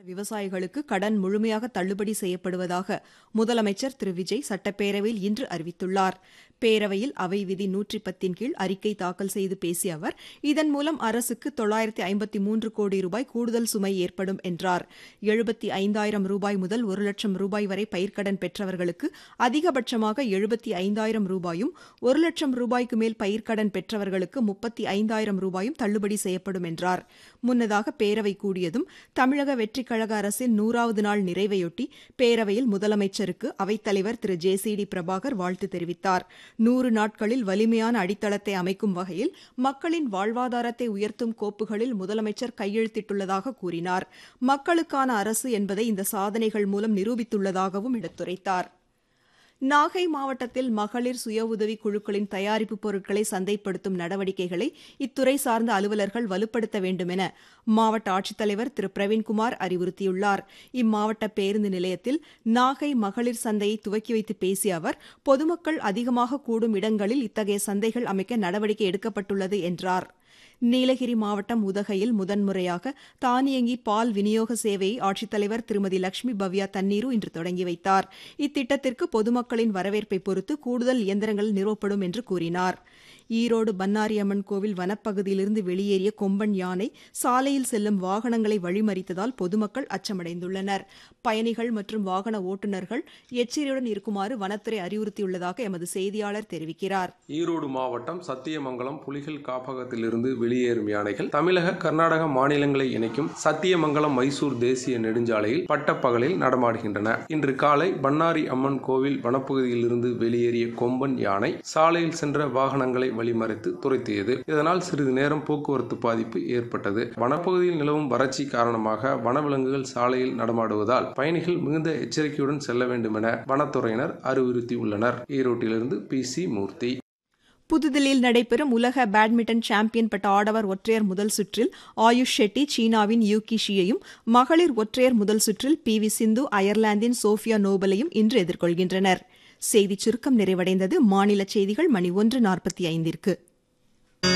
விவசாயிகளுக்கு கடன் முழுமையாக தள்ளுபடி செய்யப்படுவதாக முதலமைச்சர் திரு விஜய் சட்டப்பேரவையில் இன்று அறிவித்துள்ளார் பேரவையில் அவை விதி நூற்றி பத்தின் கீழ் அறிக்கை தாக்கல் செய்து பேசிய அவர் இதன் மூலம் அரசுக்கு தொள்ளாயிரத்தி ஐம்பத்தி மூன்று கோடி ரூபாய் கூடுதல் சுமை ஏற்படும் என்றார் எழுபத்தி ஐந்தாயிரம் ரூபாய் முதல் ஒரு லட்சம் ரூபாய் வரை பயிர்க்கடன் பெற்றவர்களுக்கு அதிகபட்சமாக எழுபத்தி ஐந்தாயிரம் ரூபாயும் ஒரு லட்சம் ரூபாய்க்கு மேல் பயிர்க்கடன் பெற்றவர்களுக்கு முப்பத்தி ஐந்தாயிரம் ரூபாயும் தள்ளுபடி செய்யப்படும் என்றார் முன்னதாக பேரவை கூடியதும் தமிழக வெற்றிக் கழக அரசின் நூறாவது நாள் நிறைவையொட்டி பேரவையில் முதலமைச்சருக்கு அவைத்தலைவர் திரு ஜே சி டி பிரபாகர் வாழ்த்து தெரிவித்தார் நூறு நாட்களில் வலிமையான அடித்தளத்தை அமைக்கும் வகையில் மக்களின் வாழ்வாதாரத்தை உயர்த்தும் கோப்புகளில் முதலமைச்சர் கையெழுத்திட்டுள்ளதாக கூறினார் மக்களுக்கான அரசு என்பதை இந்த சாதனைகள் மூலம் நிரூபித்துள்ளதாகவும் எடுத்துரைத்தார் நாகை மாவட்டத்தில் மகளிர் சுய உதவி குழுக்களின் தயாரிப்பு பொருட்களை சந்தைப்படுத்தும் நடவடிக்கைகளை இத்துறை சார்ந்த அலுவலர்கள் வலுப்படுத்த வேண்டும் என மாவட்ட ஆட்சித்தலைவர் திரு பிரவீன்குமார் அறிவுறுத்தியுள்ளார் இம்மாவட்ட பேருந்து நிலையத்தில் நாகை மகளிர் சந்தையை துவக்கி வைத்து பேசிய அவர் பொதுமக்கள் அதிகமாக கூடும் இடங்களில் இத்தகைய சந்தைகள் அமைக்க நடவடிக்கை எடுக்கப்பட்டுள்ளது என்றார் நீலகிரி மாவட்டம் உதகையில் முதன்முறையாக தானியங்கி பால் விநியோக சேவையை ஆட்சித்தலைவர் திருமதி லட்சுமி பவ்யா தண்ணீரு இன்று தொடங்கி வைத்தார் இத்திட்டத்திற்கு பொதுமக்களின் வரவேற்பை பொறுத்து கூடுதல் இயந்திரங்கள் நிறுவப்படும் என்று கூறினார் ஈரோடு பன்னாரியம்மன் கோவில் வனப்பகுதியிலிருந்து வெளியேறிய கொம்பன் யானை சாலையில் செல்லும் வாகனங்களை வழிமறித்ததால் பொதுமக்கள் அச்சமடைந்துள்ளனர் பயணிகள் மற்றும் வாகன ஓட்டுநர்கள் எச்சரிக்கையுடன் இருக்குமாறு வனத்துறை அறிவுறுத்தியுள்ளதாக எமது செய்தியாளர் தெரிவிக்கிறார் ஈரோடு மாவட்டம் சத்தியமங்கலம் புலிகள் காப்பகத்திலிருந்து வெளியேறும் யானைகள் தமிழக கர்நாடக மாநிலங்களை இணைக்கும் சத்தியமங்கலம் மைசூர் தேசிய நெடுஞ்சாலையில் பட்டப்பகலில் நடமாடுகின்றன இன்று காலை பன்னாரி அம்மன் கோவில் வனப்பகுதியிலிருந்து வெளியேறிய கொம்பன் யானை சாலையில் சென்ற வாகனங்களை வழிமறைத்து துரைத்தியது இதனால் சிறிது நேரம் போக்குவரத்து பாதிப்பு ஏற்பட்டது வனப்பகுதியில் நிலவும் வறட்சி காரணமாக வனவிலங்குகள் சாலையில் நடமாடுவதால் பயணிகள் மிகுந்த எச்சரிக்கையுடன் செல்ல வேண்டும் என வனத்துறையினர் அறிவுறுத்தியுள்ளனர் ஈரோட்டிலிருந்து பி சி மூர்த்தி புதுதில்லியில் நடைபெறும் உலக பேட்மிண்டன் சாம்பியன் பட்ட ஆடவர் ஒற்றையர் முதல் சுற்றில் ஆயுஷ் ஷெட்டி சீனாவின் யூகி ஷியையும் மகளிர் ஒற்றையர் முதல் சுற்றில் பி வி சிந்து அயர்லாந்தின் சோஃபியா நோபலையும் இன்று எதிர்கொள்கின்றனர் செய்திச் சுருக்கம் நிறைவடைந்தது மாநில செய்திகள் மணி ஒன்று நாற்பத்தி ஐந்திற்கு